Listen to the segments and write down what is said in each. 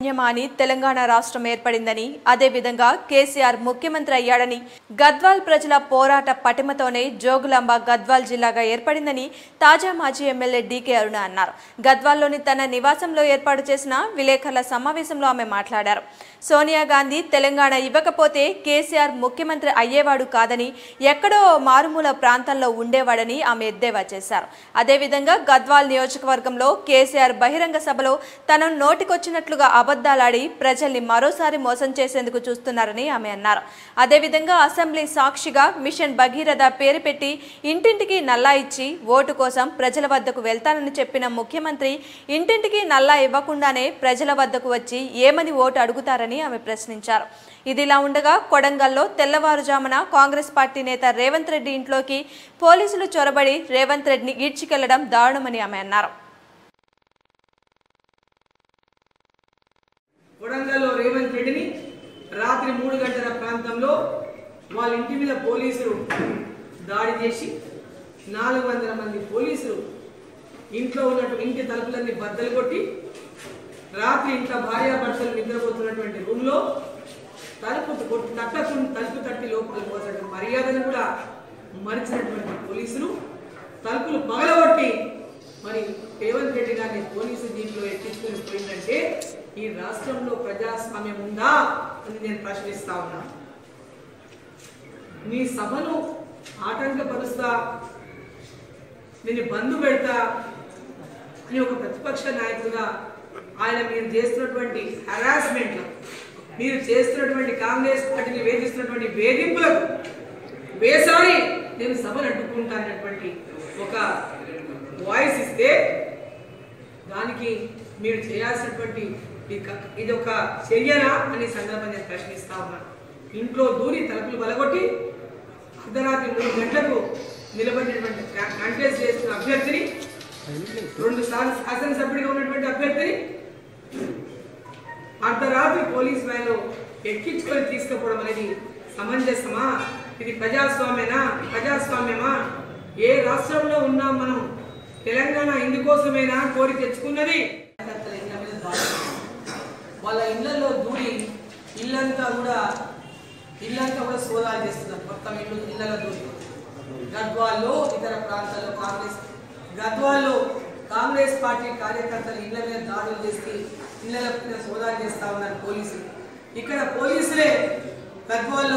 పుణ్యమాని తెలంగాణ రాష్ట్రం ఏర్పడిందని అదేవిధంగా కేసీఆర్ ముఖ్యమంత్రి అయ్యాడని గద్వాల్ ప్రజల పోరాట పటిమతోనే జోగులాంబ గద్వాల్ జిల్లాగా ఏర్పడిందని తాజా మాజీ ఎమ్మెల్యే డీకే అరుణ అన్నారు గద్వాల్లోని తన నివాసంలో ఏర్పాటు చేసిన విలేకరుల సమావేశంలో ఆమె మాట్లాడారు సోనియా గాంధీ తెలంగాణ ఇవ్వకపోతే కేసీఆర్ ముఖ్యమంత్రి అయ్యేవాడు కాదని ఎక్కడో మారుమూల ప్రాంతంలో ఉండేవాడని ఆమె ఎద్దేవా చేశారు అదేవిధంగా గద్వాల్ నియోజకవర్గంలో కేసీఆర్ బహిరంగ సభలో తనను నోటికొచ్చినట్లుగా అబద్ధాలాడి ప్రజల్ని మరోసారి మోసం చేసేందుకు చూస్తున్నారని ఆమె అన్నారు అదేవిధంగా అసెంబ్లీ సాక్షిగా మిషన్ భగీరథ పేరు పెట్టి ఇంటింటికి నల్లా ఇచ్చి ఓటు కోసం ప్రజల వద్దకు వెళ్తానని చెప్పిన ముఖ్యమంత్రి ఇంటింటికి నల్లా ఇవ్వకుండానే ప్రజల వద్దకు వచ్చి ఏమని ఓటు అడుగుతారని ఆమె ప్రశ్నించారు ఇదిలా ఉండగా కొడంగల్లో తెల్లవారుజామున కాంగ్రెస్ పార్టీ నేత రేవంత్ రెడ్డి ఇంట్లోకి పోలీసులు చొరబడి రేవంత్ రెడ్డిని ఈడ్చికెళ్లడం దారుణమని ఆమె అన్నారు కొడంగల్లో రేవంత్ రెడ్డిని రాత్రి మూడు గంటల ప్రాంతంలో వాళ్ళ ఇంటి మీద పోలీసులు దాడి చేసి నాలుగు వందల మంది పోలీసులు ఇంట్లో ఉన్నట్టు ఇంటి తలుపులన్నీ బద్దలు కొట్టి రాత్రి ఇంట్లో భార్యాభర్తలు నిద్రపోతున్నటువంటి రూమ్లో తలుపు కొట్టి తట్టకుండా తలుపు తట్టి లోపలికి పోసినటువంటి మర్యాదను కూడా మరిచినటువంటి పోలీసులు తలుపులు పగలగొట్టి మరి రేవంత్ రెడ్డి గారిని పోలీసు దీంట్లో ఎక్కించుకుని పోయిందంటే ఈ రాష్ట్రంలో ప్రజాస్వామ్యం ఉందా అని నేను ప్రశ్నిస్తా ఉన్నా నీ సభను ఆటంకపరుస్తా నేను బంధు పెడతా అని ఒక ప్రతిపక్ష నాయకుడిగా ఆయన మీరు చేస్తున్నటువంటి హరాస్మెంట్ మీరు చేస్తున్నటువంటి కాంగ్రెస్ పార్టీని వేధిస్తున్నటువంటి వేధింపులకు వేసారి నేను సభను అడ్డుకుంటానన్నటువంటి ఒక వాయిస్ ఇస్తే దానికి మీరు చేయాల్సినటువంటి ఈ క- ఇది ఒక చర్యనా అని సందర్భం నేను ప్రశ్నిస్తా ఉన్నాను ఇంట్లో దూరి తలుపులు బలగొట్టి అర్ధరాత్రి మూడు గంటలకు నిలబడినటువంటి కంటెస్ట్ చేస్తున్న అభ్యర్థిని రెండు సార్లు శాసనసభ్యుడిగా ఉన్నటువంటి అభ్యర్థిని అర్ధరాత్రి పోలీస్ వ్యాన్లో ఎక్కించుకొని తీసుకుపోవడం అనేది సమంజసమా ఇది ప్రజాస్వామ్యనా ప్రజాస్వామ్యమా ఏ రాష్ట్రంలో ఉన్నాం మనం తెలంగాణ ఇందుకోసమేనా కోరి తెచ్చుకున్నది కార్యకర్తల ఇళ్ళ మీద దాడి. వాళ్ళ ఇళ్లలో దూరి ఇల్లంతా కూడా ఇల్లంతా కూడా సోదాలు చేస్తున్నారు మొత్తం ఇల్లు ఇళ్ళలో దూరి గద్వాల్లో ఇతర ప్రాంతాల్లో కాంగ్రెస్ గద్వాల్లో కాంగ్రెస్ పార్టీ కార్యకర్తలు ఇళ్ల మీద దాడులు చేసి ఇళ్ల మీద సోదాలు చేస్తా ఉన్నారు పోలీసులు ఇక్కడ పోలీసులే గద్వాల్లో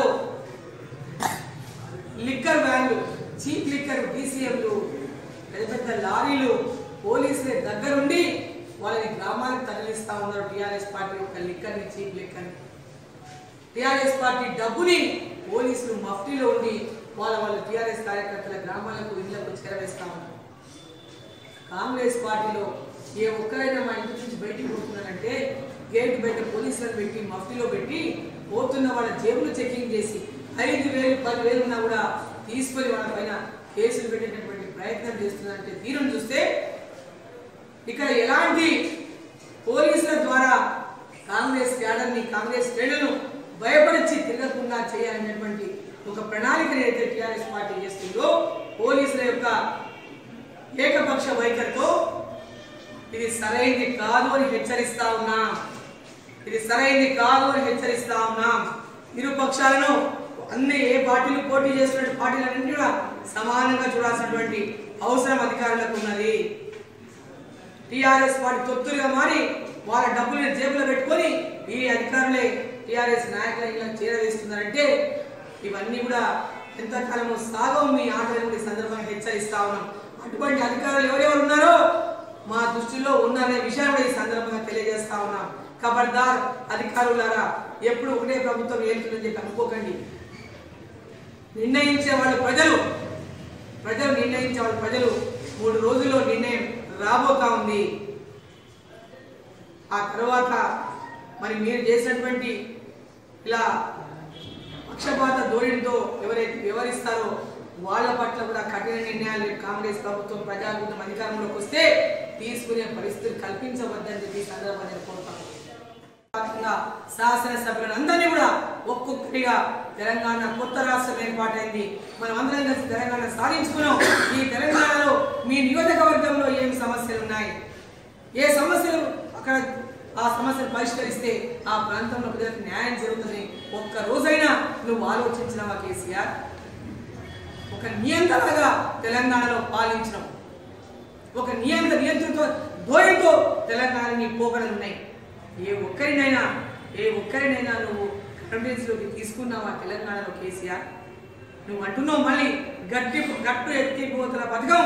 లిక్కర్ వ్యాన్లు చీప్ లిక్కర్ డీసీఎంలు పెద్ద పెద్ద లారీలు పోలీసులే దగ్గరుండి వాళ్ళని గ్రామానికి తరలిస్తా ఉన్నారు టిఆర్ఎస్ పార్టీ యొక్క లిక్కర్ని చీప్ లిక్కర్ని టిఆర్ఎస్ పార్టీ డబ్బుని పోలీసులు మఫ్టీలో ఉండి వాళ్ళ వాళ్ళ టిఆర్ఎస్ కార్యకర్తల గ్రామాలకు ఇళ్లకు చేరవేస్తా ఉన్నారు కాంగ్రెస్ పార్టీలో ఏ ఒక్కరైనా మా ఇంటి నుంచి బయటికి పోతున్నారంటే గేట్ బయట పోలీసులను పెట్టి మఫ్టీలో పెట్టి పోతున్న వాళ్ళ జేబులు చెకింగ్ చేసి ఐదు వేలు పది వేలు ఉన్నా కూడా తీసుకొని వాళ్ళ పైన కేసులు పెట్టేటటువంటి ప్రయత్నం చేస్తున్నారంటే తీరును చూస్తే ఇక్కడ ఎలాంటి పోలీసుల ద్వారా కాంగ్రెస్ క్యాడర్ని కాంగ్రెస్ శ్రేణులను భయపరిచి తిరగకుండా చేయాలనేటువంటి ఒక ప్రణాళికని అయితే టిఆర్ఎస్ పార్టీ చేస్తుందో పోలీసుల యొక్క ఏకపక్ష వైఖరితో ఇది సరైంది కాదు అని హెచ్చరిస్తా ఉన్నా ఇది సరైంది కాదు అని హెచ్చరిస్తా ఉన్నాం ఇరు పక్షాలను అన్ని ఏ పార్టీలు పోటీ చేస్తున్న పార్టీలన్నింటి కూడా సమానంగా చూడాల్సినటువంటి అవసరం అధికారులకు ఉన్నది టిఆర్ఎస్ పార్టీ తొత్తులుగా మారి వాళ్ళ డబ్బుల్ని జేబులో పెట్టుకొని ఈ అధికారులే టిఆర్ఎస్ నాయకుల ఇలా చేరవేస్తున్నారంటే ఇవన్నీ కూడా ఎంతకాలము సాగం మీ ఆటలు కూడా ఈ సందర్భంగా హెచ్చరిస్తా ఉన్నాం అటువంటి అధికారులు ఎవరెవరు ఉన్నారో మా దృష్టిలో ఉన్నారనే విషయాన్ని కూడా ఈ సందర్భంగా తెలియజేస్తా ఉన్నాం ఖబర్దార్ అధికారులారా ఎప్పుడు ఒకటే ప్రభుత్వం ఏలుతుందని చెప్పి అనుకోకండి నిర్ణయించే వాళ్ళు ప్రజలు ప్రజలు నిర్ణయించే వాళ్ళు ప్రజలు మూడు రోజుల్లో నిర్ణయం రాబోతా ఉంది ఆ తర్వాత మరి మీరు చేసినటువంటి ఇలా పక్షపాత ధోరణితో ఎవరైతే వివరిస్తారో వాళ్ళ పట్ల కూడా కఠిన నిర్ణయాలు రేపు కాంగ్రెస్ ప్రభుత్వం ప్రజాభివృద్ధి అధికారంలోకి వస్తే తీసుకునే పరిస్థితులు కల్పించవద్దని చెప్పి ఈ సందర్భంగా నేను కోరుతాను భాగంగా శాసనసభ్యులందరినీ కూడా ఒక్కొక్కటిగా తెలంగాణ కొత్త రాష్ట్రం ఏర్పాటైంది మనం అందరం కలిసి తెలంగాణ సాధించుకున్నాం ఈ తెలంగాణలో మీ నియోజకవర్గంలో ఏం సమస్యలు ఉన్నాయి ఏ సమస్యలు అక్కడ ఆ సమస్యను పరిష్కరిస్తే ఆ ప్రాంతంలో ప్రజలకు న్యాయం జరుగుతుంది ఒక్క రోజైనా నువ్వు ఆలోచించినవా కేసీఆర్ ఒక నియంత్రణగా తెలంగాణలో పాలించడం ఒక నియంత్ర నియంత్రణతో ధోరణితో తెలంగాణని పోకడలు ఉన్నాయి ఏ ఒక్కరినైనా ఏ ఒక్కరినైనా నువ్వు కాన్ఫిడెన్స్లోకి తీసుకున్నావా తెలంగాణలో కేసీఆర్ నువ్వు అంటున్నావు మళ్ళీ గట్టి గట్టు ఎత్తిపోతున్న పథకం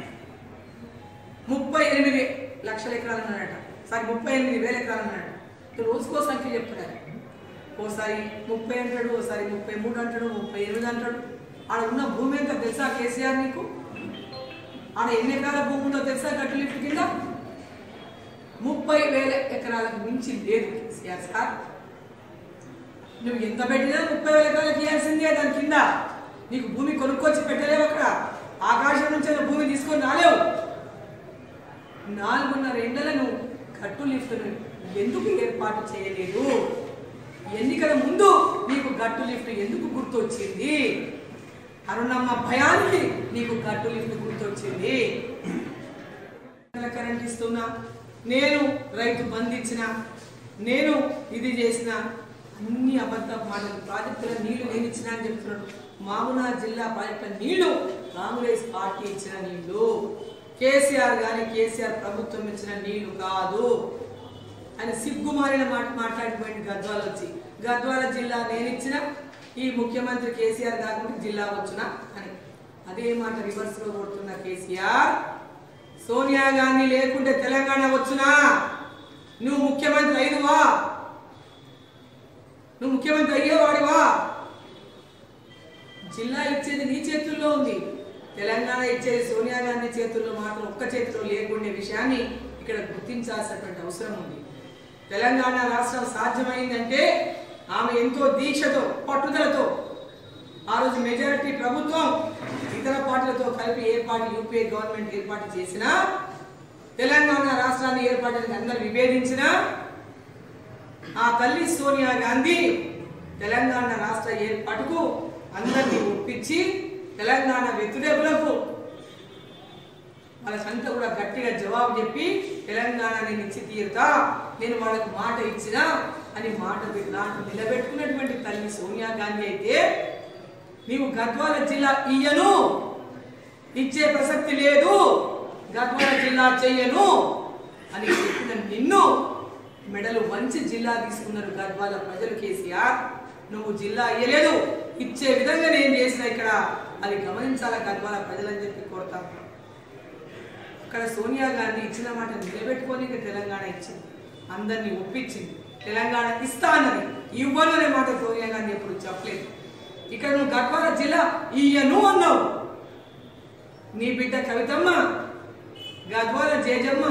ముప్పై ఎనిమిది లక్షల ఎకరాలు అన్నాడట సారీ ముప్పై ఎనిమిది వేల ఎకరాలు అన్నాడు ఇక రోజుకో సంఖ్య చెప్తున్నాడు ఓసారి ముప్పై అంటాడు ఓసారి ముప్పై మూడు అంటాడు ముప్పై ఎనిమిది అంటాడు ఆడ ఉన్న భూమి ఎంత తెలుసా కేసీఆర్ నీకు ఆడ ఎన్ని ఎకరాల భూమి ఉందో తెలుసా గట్టు లిఫ్ట్ కింద ముప్పై వేల ఎకరాలకు మించి లేదు కేసీఆర్ సార్ నువ్వు ఎంత పెట్టినా ముప్పై వేల ఎకరాలకు ఇవ్వాల్సిందే దాని కింద నీకు భూమి కొనుక్కొచ్చి పెట్టలేవు అక్కడ ఆకాశం నుంచి అయినా భూమి తీసుకొని రాలేవు నాలుగున్నర ఎండలను గట్టు లిఫ్ట్ను ఎందుకు ఏర్పాటు చేయలేదు ఎన్నికల ముందు నీకు గట్టు లిఫ్ట్ ఎందుకు గుర్తొచ్చింది అరుణమ్మ భయానికి నీకు గట్టు లిఫ్ట్ గుర్తొచ్చింది కరెంట్ ఇస్తున్నా నేను రైతు బంధించిన నేను ఇది చేసిన అన్ని అబద్ధ మాటలు ప్రాజెక్టుల నీళ్లు నేను ఇచ్చిన అని చెప్తున్నాడు మామూనార్ జిల్లా ప్రాజెక్టుల నీళ్లు కాంగ్రెస్ పార్టీ ఇచ్చిన నీళ్లు కేసీఆర్ గాని కేసీఆర్ ప్రభుత్వం ఇచ్చిన నీళ్లు కాదు అని సిగ్గుమారిన మాట మాట్లాడిపోయింది గద్వాల వచ్చి గద్వాల జిల్లా నేను ఇచ్చిన ఈ ముఖ్యమంత్రి కేసీఆర్ కాకుండా జిల్లా వచ్చిన అని అదే మాట రివర్స్ లో కొడుతున్న కేసీఆర్ సోనియా గాంధీ లేకుంటే తెలంగాణ వచ్చునా నువ్వు ముఖ్యమంత్రి అయినవా నువ్వు ముఖ్యమంత్రి అయ్యేవాడివా జిల్లా ఇచ్చేది నీ చేతుల్లో ఉంది తెలంగాణ ఇచ్చేది సోనియా గాంధీ చేతుల్లో మాత్రం ఒక్క చేతిలో లేకుండే విషయాన్ని ఇక్కడ గుర్తించాల్సినటువంటి అవసరం ఉంది తెలంగాణ రాష్ట్రం సాధ్యమైందంటే ఆమె ఎంతో దీక్షతో పట్టుదలతో ఆ రోజు మెజారిటీ ప్రభుత్వం ఇతర పార్టీలతో కలిపి ఏర్పాటు యూపీఏ గవర్నమెంట్ ఏర్పాటు చేసిన తెలంగాణ రాష్ట్రాన్ని ఏర్పాటు అందరు విభేదించిన ఆ తల్లి సోనియా గాంధీ తెలంగాణ రాష్ట్ర ఏర్పాటుకు అందరినీ ఒప్పించి తెలంగాణ వ్యతిరేకులకు వాళ్ళకంతా కూడా గట్టిగా జవాబు చెప్పి తెలంగాణ నేను ఇచ్చి తీరుతా నేను వాళ్ళకు మాట ఇచ్చినా అని మాట పె- నాకు నిలబెట్టుకున్నటువంటి తల్లి సోనియా గాంధీ అయితే నీవు గద్వాల జిల్లా ఇయ్యను ఇచ్చే ప్రసక్తి లేదు గద్వాల జిల్లా చెయ్యను అని చెప్పిన నిన్ను మెడలు వంచి జిల్లా తీసుకున్నారు గద్వాల ప్రజలు కేసీఆర్ నువ్వు జిల్లా ఇయ్యలేదు ఇచ్చే విధంగా నేను చేసిన ఇక్కడ అది గమనించాలా గద్వాల ప్రజలని చెప్పి కోరుతాను అక్కడ సోనియా గాంధీ ఇచ్చిన మాట నిలబెట్టుకొని ఇక్కడ తెలంగాణ ఇచ్చింది అందరినీ ఒప్పించింది తెలంగాణ ఇస్తా అన్నది ఇవ్వను అనే మాట సోనియా గాంధీ ఎప్పుడు చెప్పలేదు ఇక్కడ నువ్వు గద్వాల జిల్లా ఇయ్యను అన్నావు నీ బిడ్డ కవితమ్మ గద్వాల జేజమ్మ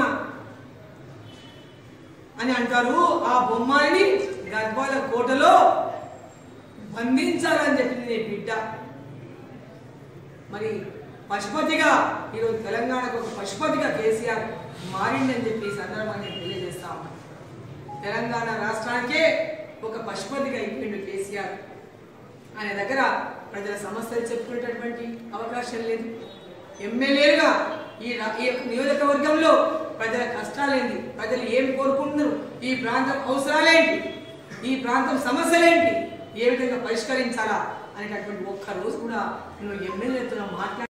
అని అంటారు ఆ బొమ్మాయిని గద్వాల కోటలో బంధించాలని చెప్పింది నీ బిడ్డ మరి పశుపతిగా ఈరోజు తెలంగాణకు ఒక పశుపతిగా కేసీఆర్ మారిందని చెప్పి ఈ సందర్భాన్ని నేను తెలియజేస్తా ఉన్నాను తెలంగాణ రాష్ట్రానికే ఒక పశుపతిగా అయిపోయిండు కేసీఆర్ ఆయన దగ్గర ప్రజల సమస్యలు చెప్పుకునేటటువంటి అవకాశం లేదు ఎమ్మెల్యేలుగా ఈ రా- ఈ యొక్క నియోజకవర్గంలో ప్రజల కష్టాలేంటి ప్రజలు ఏం కోరుకుంటున్నారు ఈ ప్రాంతం అవసరాలేంటి ఈ ప్రాంతం సమస్యలేంటి ఏ విధంగా పరిష్కరించాలా అనేటటువంటి ఒక్క రోజు కూడా నువ్వు ఎమ్మెల్యేతో మాట్లాడి